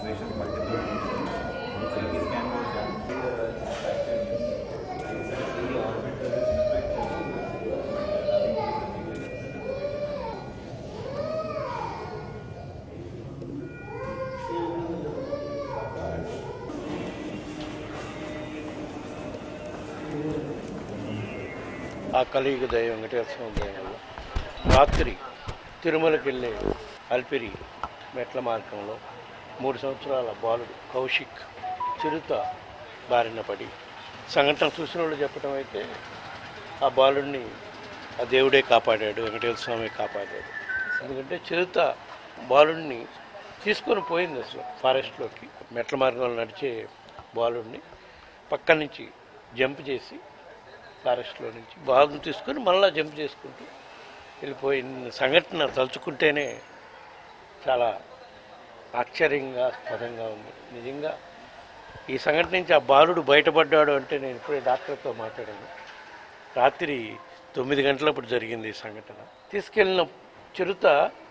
lacerations, multiple injuries. CT scan was done. The fracture is really orbital fracture. Nothing is ఆ కలియుగ దయ వెంకటేశ్వర దయ వల్ల రాత్రి తిరుమలకి వెళ్ళే అల్పిరి మెట్ల మార్గంలో మూడు సంవత్సరాల బాలుడు కౌశిక్ చిరుత బారిన పడి సంఘటన చూసిన వాళ్ళు చెప్పడం అయితే ఆ బాలుడిని ఆ దేవుడే కాపాడాడు వెంకటేశ్వర స్వామి కాపాడాడు ఎందుకంటే చిరుత బాలుడిని తీసుకొని పోయింది అసలు ఫారెస్ట్లోకి మెట్ల మార్గంలో నడిచే బాలుడిని పక్క నుంచి జంప్ చేసి ఫారెస్ట్లో నుంచి బాగుని తీసుకొని మళ్ళీ జంప్ చేసుకుంటూ వెళ్ళిపోయిన సంఘటన తలుచుకుంటేనే చాలా ఆశ్చర్యంగా స్పదంగా ఉంది నిజంగా ఈ సంఘటన నుంచి ఆ బాలుడు బయటపడ్డాడు అంటే నేను ఇప్పుడే డాక్టర్తో మాట్లాడాను రాత్రి తొమ్మిది గంటలప్పుడు జరిగింది ఈ సంఘటన తీసుకెళ్ళిన చిరుత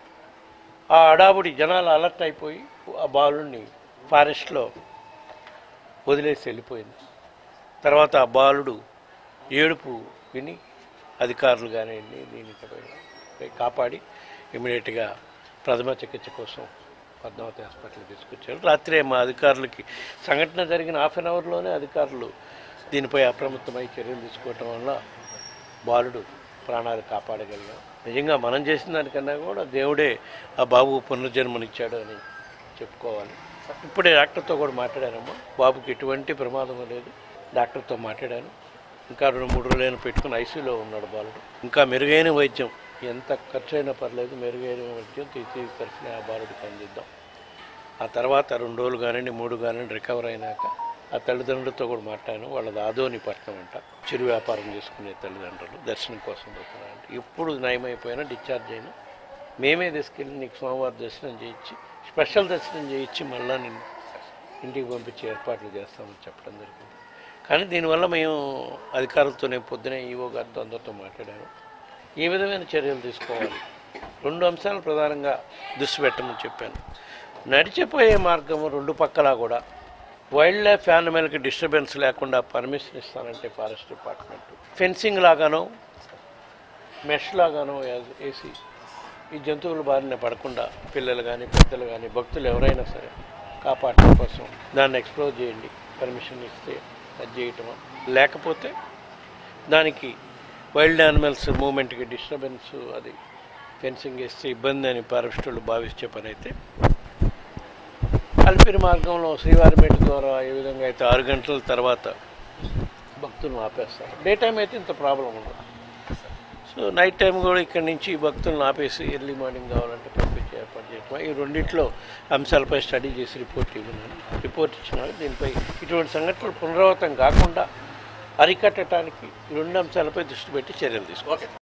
ఆ అడావుడి జనాలు అలర్ట్ అయిపోయి ఆ బాలుడిని ఫారెస్ట్లో వదిలేసి వెళ్ళిపోయింది తర్వాత ఆ బాలుడు ఏడుపు విని అధికారులు కానివ్వండి దీన్ని ఇక్కడ కాపాడి ఇమీడియట్గా ప్రథమ చికిత్స కోసం పద్మావతి హాస్పిటల్కి తీసుకొచ్చారు రాత్రే మా అధికారులకి సంఘటన జరిగిన హాఫ్ అన్ అవర్లోనే అధికారులు దీనిపై అప్రమత్తమై చర్యలు తీసుకోవటం వల్ల బాలుడు ప్రాణాలు కాపాడగలిగాం నిజంగా మనం చేసిన దానికన్నా కూడా దేవుడే ఆ బాబు పునర్జన్మనిచ్చాడు అని చెప్పుకోవాలి ఇప్పుడే డాక్టర్తో కూడా మాట్లాడానమ్మా బాబుకి ఎటువంటి ప్రమాదం లేదు డాక్టర్తో మాట్లాడాను ఇంకా రెండు మూడు రోజులైనా పెట్టుకుని ఐసీయూలో ఉన్నాడు బాలుడు ఇంకా మెరుగైన వైద్యం ఎంత ఖర్చు అయినా పర్లేదు మెరుగైన వైద్యం తీసి ఖర్చుని ఆ బాలుడికి అందిద్దాం ఆ తర్వాత రెండు రోజులు కానివ్వండి మూడు కానివ్వండి రికవర్ అయినాక ఆ తల్లిదండ్రులతో కూడా మాట్లాడాను వాళ్ళది ఆదోని పట్టణం అంట చిరు వ్యాపారం చేసుకునే తల్లిదండ్రులు దర్శనం కోసం పోతున్నారంట ఇప్పుడు నయమైపోయినా డిశ్చార్జ్ అయినా మేమే తీసుకెళ్ళి నీకు సోమవారం దర్శనం చేయించి స్పెషల్ దర్శనం చేయించి మళ్ళీ నేను ఇంటికి పంపించే ఏర్పాట్లు చేస్తామని చెప్పడం జరిగింది కానీ దీనివల్ల మేము అధికారులతోనే పొద్దునే ఈవో గారితో అందరితో మాట్లాడాను ఏ విధమైన చర్యలు తీసుకోవాలి రెండు అంశాలు ప్రధానంగా దృష్టి పెట్టమని చెప్పాను నడిచిపోయే మార్గం రెండు పక్కలా కూడా వైల్డ్ లైఫ్ యానిమల్కి డిస్టర్బెన్స్ లేకుండా పర్మిషన్ ఇస్తానంటే ఫారెస్ట్ డిపార్ట్మెంట్ ఫెన్సింగ్ లాగానో మెష్ లాగానో వేసి ఈ జంతువుల బారిన పడకుండా పిల్లలు కానీ పెద్దలు కానీ భక్తులు ఎవరైనా సరే కాపాడటం కోసం దాన్ని ఎక్స్ప్లోర్ చేయండి పర్మిషన్ ఇస్తే అది చేయటమా లేకపోతే దానికి వైల్డ్ యానిమల్స్ మూమెంట్కి డిస్టర్బెన్స్ అది ఫెన్సింగ్ వేస్తే ఇబ్బంది అని ఫారెస్టులు భావించే పని అయితే అల్పిరి మార్గంలో శ్రీవారిమేట ద్వారా ఏ విధంగా అయితే ఆరు గంటల తర్వాత భక్తులను ఆపేస్తారు డే టైం అయితే ఇంత ప్రాబ్లం ఉండదు సో నైట్ టైం కూడా ఇక్కడ నుంచి భక్తులను ఆపేసి ఎర్లీ మార్నింగ్ కావాలంటే పంపించే ఏర్పాటు చేయటం ఈ రెండిట్లో అంశాలపై స్టడీ చేసి రిపోర్ట్ ఇవ్వను రిపోర్ట్ ఇచ్చినారు దీనిపై ఇటువంటి సంఘటనలు పునరావృతం కాకుండా అరికట్టడానికి ఈ రెండు అంశాలపై దృష్టి పెట్టి చర్యలు తీసుకోవాలి